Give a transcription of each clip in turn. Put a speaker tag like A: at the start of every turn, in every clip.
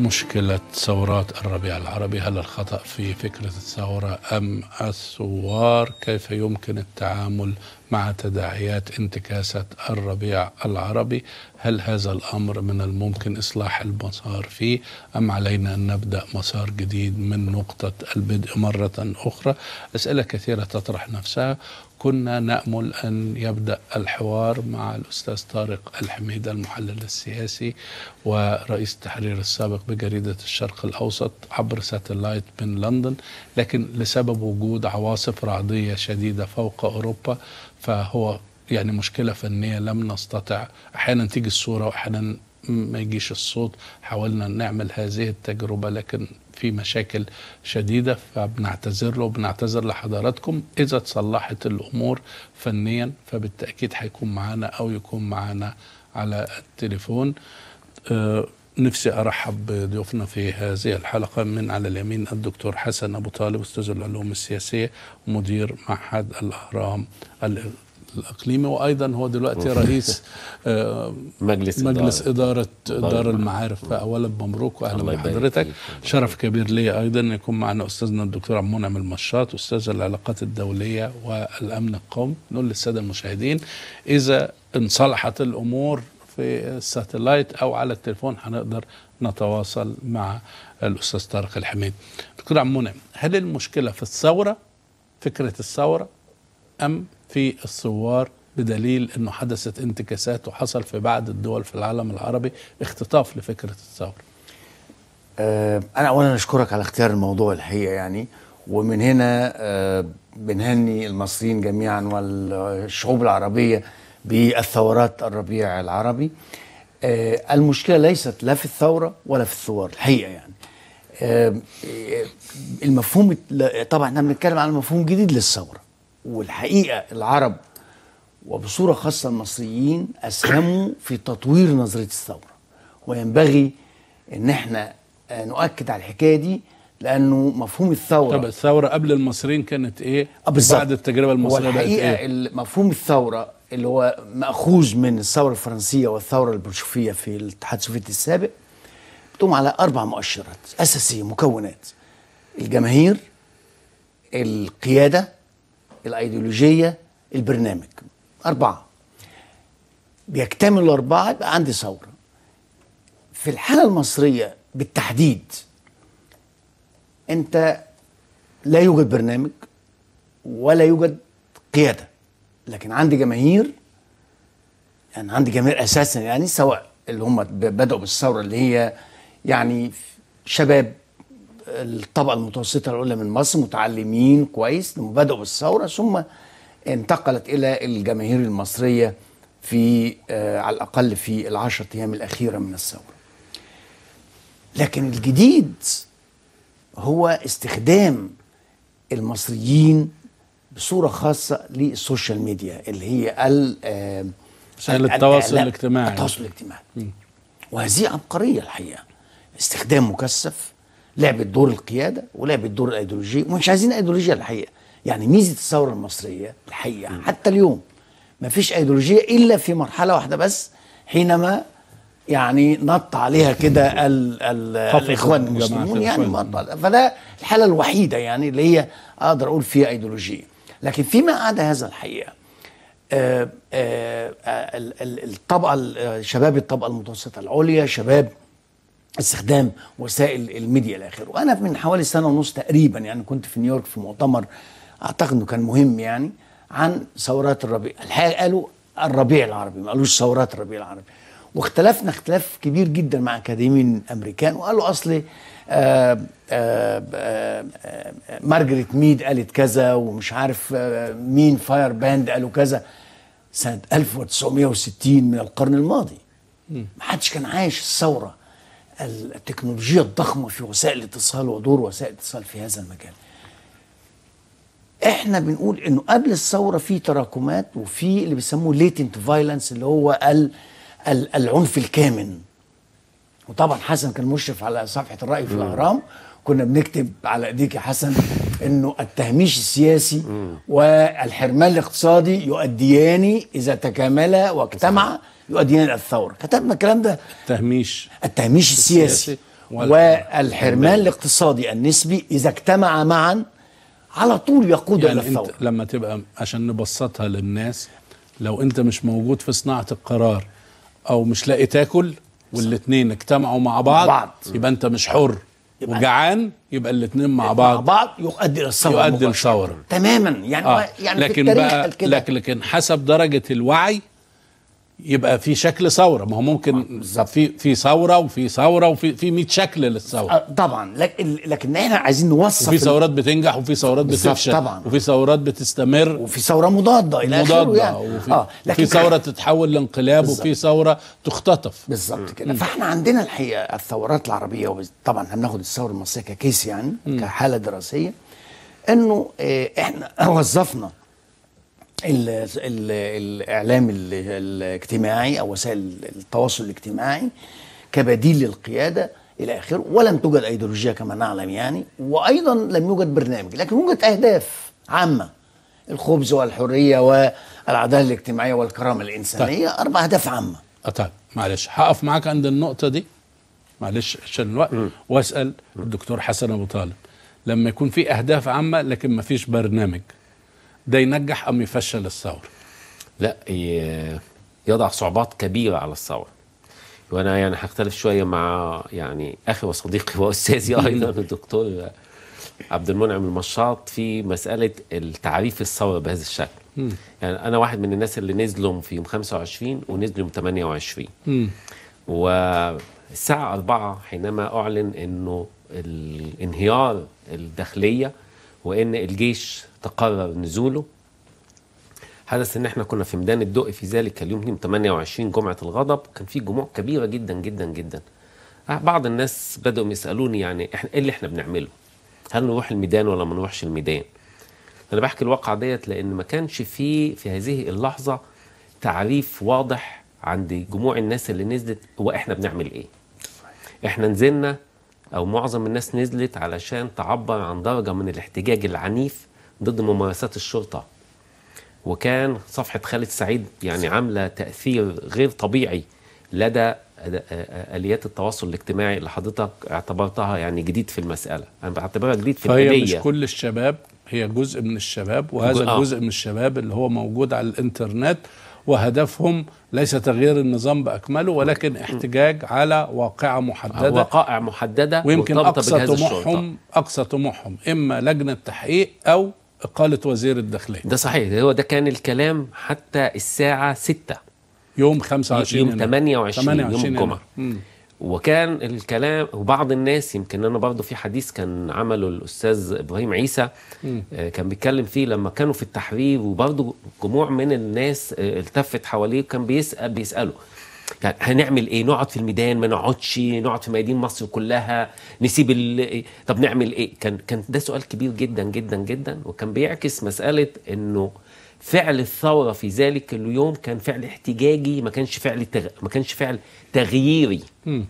A: مشكلة ثورات الربيع العربي هل الخطأ في فكرة الثورة أم الثوار كيف يمكن التعامل مع تداعيات انتكاسة الربيع العربي هل هذا الأمر من الممكن إصلاح المسار فيه أم علينا أن نبدأ مسار جديد من نقطة البدء مرة أخرى أسئلة كثيرة تطرح نفسها كنا نأمل أن يبدأ الحوار مع الأستاذ طارق الحميد المحلل السياسي ورئيس التحرير السابق بجريدة الشرق الأوسط عبر ساتلايت من لندن لكن لسبب وجود عواصف رعدية شديدة فوق أوروبا فهو يعني مشكلة فنية لم نستطع أحيانا تيجي الصورة وأحيانا ما يجيش الصوت حاولنا نعمل هذه التجربة لكن في مشاكل شديدة فبنعتذر له وبنعتذر لحضراتكم إذا تصلحت الأمور فنيا فبالتأكيد هيكون معانا أو يكون معانا على التليفون أه نفسي ارحب بضيوفنا في هذه الحلقه من على اليمين الدكتور حسن ابو طالب استاذ العلوم السياسيه ومدير معهد الاهرام الاقليمي وايضا هو دلوقتي رئيس آه
B: مجلس
A: مجلس
B: إدارة.
A: اداره دار المعارف فاولا مبروك واهلا
B: الله يبارك
A: بحضرتك
B: فيك.
A: شرف كبير لي ايضا ان يكون معنا استاذنا الدكتور عبد المنعم المشاط استاذ العلاقات الدوليه والامن القومي نقول للساده المشاهدين اذا انصلحت الامور في الساتلايت او على التليفون هنقدر نتواصل مع الاستاذ طارق الحميد دكتور عبد المنعم هل المشكله في الثوره فكره الثوره ام في الثوار بدليل انه حدثت انتكاسات وحصل في بعض الدول في العالم العربي اختطاف لفكره الثوره
C: آه، أنا أولا أشكرك على اختيار الموضوع الحقيقة يعني ومن هنا آه، بنهني المصريين جميعا والشعوب العربية بالثورات الربيع العربي آه، المشكلة ليست لا في الثورة ولا في الثوار الحقيقة يعني آه، آه، المفهوم لا- طبعا احنا بنتكلم عن مفهوم جديد للثورة والحقيقة العرب وبصورة خاصة المصريين أسهموا في تطوير نظرية الثورة وينبغي ان احنا آه، نؤكد على الحكايه دي لانه مفهوم الثوره
A: طب الثوره قبل المصريين كانت ايه
C: آه، بالظبط.
A: بعد التجربه المصريه بقت
C: والحقيقه
A: ايه
C: مفهوم الثوره اللي هو ماخوذ من الثوره الفرنسيه والثوره البلشفيه في الاتحاد السوفيتي السابق بتقوم على اربع مؤشرات اساسيه مكونات الجماهير القياده الايديولوجيه البرنامج اربعه بيكتملوا الاربعه يبقى عندي ثوره في الحاله المصريه بالتحديد انت لا يوجد برنامج ولا يوجد قياده لكن عندي جماهير يعني عندي جماهير اساسا يعني سواء اللي هم ب- بداوا بالثوره اللي هي يعني شباب الطبقه المتوسطه الاولى من مصر متعلمين كويس لما بداوا بالثوره ثم انتقلت الى الجماهير المصريه في آه على الاقل في العشرة ايام الاخيره من الثوره. لكن الجديد هو استخدام المصريين بصوره خاصه للسوشيال ميديا اللي هي ال آه،
A: وسائل
C: ال-
A: التواصل
C: الإعلام.
A: الاجتماعي.
C: التواصل الاجتماعي وهذه عبقريه الحقيقه استخدام مكثف لعبه دور القياده ولعبه دور الايديولوجيه ومش عايزين ايديولوجيا الحقيقه يعني ميزه الثوره المصريه الحقيقه حتى اليوم ما فيش ايديولوجيه الا في مرحله واحده بس حينما يعني نط عليها كده ال ال
A: خفض
C: الاخوان
A: جماعة
C: المسلمون يعني
A: الإخوان.
C: نط على- فده الحاله الوحيده يعني اللي هي اقدر اقول فيها ايديولوجيه لكن فيما عدا هذا الحقيقه آه، آه، آه، ال- ال- الطبقه ال- آه، شباب الطبقه المتوسطه العليا شباب استخدام وسائل الميديا الى اخره وانا من حوالي سنه ونص تقريبا يعني كنت في نيويورك في مؤتمر اعتقد انه كان مهم يعني عن ثورات الربيع الحقيقه قالوا الربيع العربي ما قالوش ثورات الربيع العربي واختلفنا اختلاف كبير جدا مع اكاديميين امريكان وقالوا اصل آه، آه، آه، آه، مارجريت ميد قالت كذا ومش عارف آه، مين فاير باند قالوا كذا سنه 1960 من القرن الماضي ما حدش كان عايش الثوره التكنولوجيا الضخمه في وسائل الاتصال ودور وسائل الاتصال في هذا المجال احنا بنقول انه قبل الثوره في تراكمات وفي اللي بيسموه ليتنت فايلنس اللي هو ال ال العنف الكامن وطبعا حسن كان مشرف على صفحه الراي في الاهرام كنا بنكتب على ايديك يا حسن انه التهميش السياسي والحرمان الاقتصادي يؤديان اذا تكاملا واجتمعا يؤديان الى الثوره كتبنا الكلام ده
A: تهميش
C: التهميش السياسي
A: السياسي
C: والحرمان الاقتصادي النسبي اذا اجتمع معا على طول يقود
A: يعني
C: الى
A: انت
C: الثوره
A: لما تبقى عشان نبسطها للناس لو انت مش موجود في صناعه القرار او مش لاقي تاكل والاثنين اجتمعوا مع بعض,
C: بعض.
A: يبقى انت مش حر
C: يبقى-
A: وجعان يبقى الاثنين مع
C: مع
A: بعض
C: بعض يؤدي الى الثوره
A: يؤدي
C: مباشرة.
A: لثوره
C: تماما يعني
A: آه.
C: يعني
A: لكن
C: في التاريخ
A: بقى
C: قال كده
A: لكن, لكن حسب درجه الوعي يبقى في شكل ثوره ما هو ممكن
C: بالظبط.
A: في في ثوره وفي ثوره وفي في 100 شكل للثوره
C: آه، طبعا لكن لكن احنا عايزين نوصف
A: وفي
C: ال-
A: ثورات بتنجح وفي ثورات
C: بالظبط،
A: بتفشل
C: طبعا.
A: وفي ثورات بتستمر
C: وفي ثوره مضاده الى اخره
A: مضادة
C: يعني
A: وفي
C: اه
A: في ثورة تتحول لانقلاب
C: بالظبط.
A: وفي ثورة تختطف
C: بالظبط كده فاحنا عندنا الحقيقه الثورات العربيه وبز- طبعا هناخد الثوره المصريه ككيس يعني كحاله دراسيه انه آه، احنا وظفنا ال ال الاعلام ال- الاجتماعي او وسائل التواصل الاجتماعي كبديل للقياده الى اخره ولم توجد ايديولوجيه كما نعلم يعني وايضا لم يوجد برنامج لكن وجد اهداف عامه الخبز والحريه والعداله الاجتماعيه والكرامه الانسانيه اربع اهداف عامه
A: آه طيب معلش هقف معاك عند النقطة دي معلش عشان الوقت واسأل الدكتور حسن أبو طالب لما يكون في أهداف عامة لكن ما فيش برنامج ده ينجح أم يفشل الثورة
B: لا ي- يضع صعوبات كبيرة على الثورة وأنا يعني هختلف شوية مع يعني أخي وصديقي وأستاذي أيضا الدكتور عبد المنعم المشاط في مسألة التعريف الثورة بهذا الشكل يعني أنا واحد من الناس اللي نزلوا في يوم 25 ونزلوا يوم 28
A: مم.
B: والساعة أربعة حينما أعلن أنه الانهيار الداخلية وأن الجيش تقرر نزوله حدث ان احنا كنا في ميدان الدق في ذلك اليوم يوم 28 جمعه الغضب كان في جموع كبيره جدا جدا جدا آه، بعض الناس بداوا يسالوني يعني احنا ايه اللي احنا بنعمله هل نروح الميدان ولا ما نروحش الميدان انا بحكي الواقع ديت لان ما كانش في في هذه اللحظه تعريف واضح عند جموع الناس اللي نزلت هو احنا بنعمل ايه احنا نزلنا او معظم الناس نزلت علشان تعبر عن درجه من الاحتجاج العنيف ضد ممارسات الشرطه وكان صفحة خالد سعيد يعني عاملة تأثير غير طبيعي لدى أد- آليات التواصل الاجتماعي اللي حضرتك اعتبرتها يعني جديد في المسألة أنا بعتبرها جديد في
A: فهي
B: الآلية
A: مش كل الشباب هي جزء من الشباب وهذا
B: آه.
A: الجزء من الشباب اللي هو موجود على الانترنت وهدفهم ليس تغيير النظام بأكمله ولكن احتجاج على واقعة محددة
B: وقائع محددة
A: ويمكن
B: مرتبطة
A: اقصى
B: بجهاز الشرطة
A: طموحهم اقصى طموحهم اما لجنه تحقيق او اقاله وزير الداخليه
B: ده صحيح هو ده كان الكلام حتى الساعة 6
A: يوم 25
B: يوم
A: يناير.
B: 28 يوم
A: 28
B: الجمعة
A: يناير. مم.
B: وكان الكلام وبعض الناس يمكن انا برضو في حديث كان عمله الاستاذ ابراهيم عيسى آه، كان بيتكلم فيه لما كانوا في التحرير وبرضو جموع من الناس آه، التفت حواليه كان بيسال بيساله يعني هنعمل ايه نقعد في الميدان ما نقعدش نقعد في ميادين مصر كلها نسيب ال... طب نعمل ايه كان كان ده سؤال كبير جدا جدا جدا وكان بيعكس مساله انه فعل الثوره في ذلك اليوم كان فعل احتجاجي ما كانش فعل تغ... ما كانش فعل تغييري
A: مم.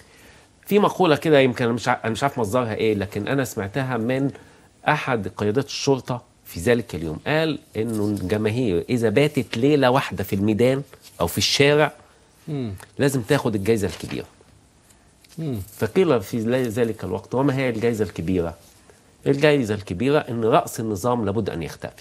B: في مقولة كده يمكن أنا مش ع- أنا مش عارف مصدرها إيه لكن أنا سمعتها من أحد قيادات الشرطة في ذلك اليوم قال إنه الجماهير إذا باتت ليلة واحدة في الميدان أو في الشارع
A: مم.
B: لازم تاخد الجائزة الكبيرة
A: مم.
B: فقيل في ذلك الوقت وما هي الجائزة الكبيرة الجائزة الكبيرة إن رأس النظام لابد أن يختفي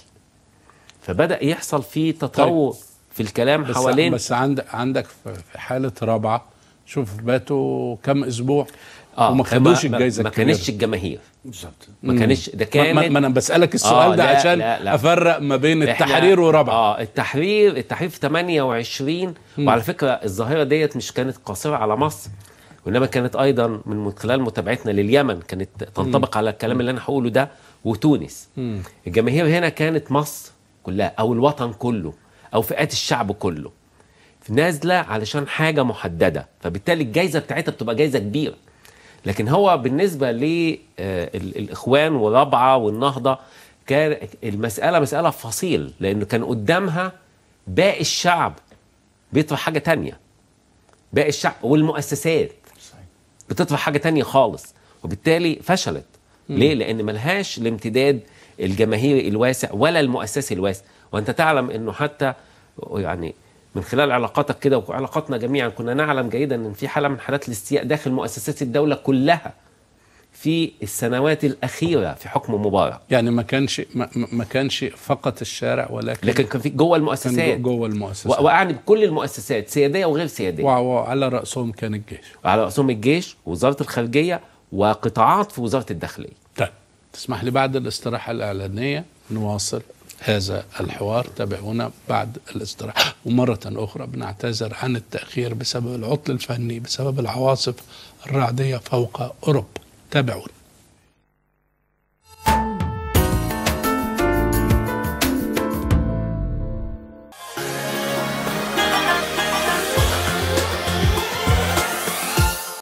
B: فبدأ يحصل فيه تطور في الكلام
A: بس
B: حوالين
A: بس عندك عندك في حاله رابعه شوف باتوا كم اسبوع
B: آه
A: وما
B: فما-
A: خدوش
B: ما-
A: الجائزه
B: ما
A: الكبيرة.
B: كانتش الجماهير
C: بالظبط
B: ما كانش ده
A: ما,
B: كانت
A: ما, ما انا بسالك السؤال
B: آه،
A: ده
B: لا،
A: عشان
B: لا، لا.
A: افرق ما بين
B: إحنا-
A: التحرير ورابعه
B: اه التحرير التحرير في 28 وعلى فكره الظاهره ديت مش كانت قاصره على مصر وانما كانت ايضا من خلال متابعتنا لليمن كانت تنطبق على الكلام اللي انا هقوله ده وتونس
A: مم.
B: الجماهير هنا كانت مصر كلها او الوطن كله او فئات الشعب كله نازله علشان حاجه محدده فبالتالي الجائزه بتاعتها بتبقى جائزه كبيره لكن هو بالنسبه للاخوان ورابعه والنهضه كان المساله مساله فصيل لانه كان قدامها باقي الشعب بيطرح حاجه تانية باقي الشعب والمؤسسات بتطرح حاجه تانية خالص وبالتالي فشلت ليه لان ملهاش الامتداد الجماهيري الواسع ولا المؤسسي الواسع وانت تعلم انه حتى يعني من خلال علاقاتك كده وعلاقاتنا جميعا كنا نعلم جيدا ان في حاله من حالات الاستياء داخل مؤسسات الدوله كلها في السنوات الاخيره في حكم مبارك
A: يعني ما كانش ما, ما كانش فقط الشارع ولكن
B: لكن كان في جوه
A: كان
B: المؤسسات
A: جو- جوه
B: و-
A: المؤسسات
B: واعني بكل المؤسسات سياديه وغير سياديه
A: وع- وعلى راسهم كان الجيش
B: على راسهم الجيش ووزاره الخارجيه وقطاعات في وزاره الداخليه
A: طيب تسمح لي بعد الاستراحه الاعلانيه نواصل هذا الحوار تابعونا بعد الاستراحه ومره اخرى بنعتذر عن التاخير بسبب العطل الفني بسبب العواصف الرعديه فوق اوروبا تابعونا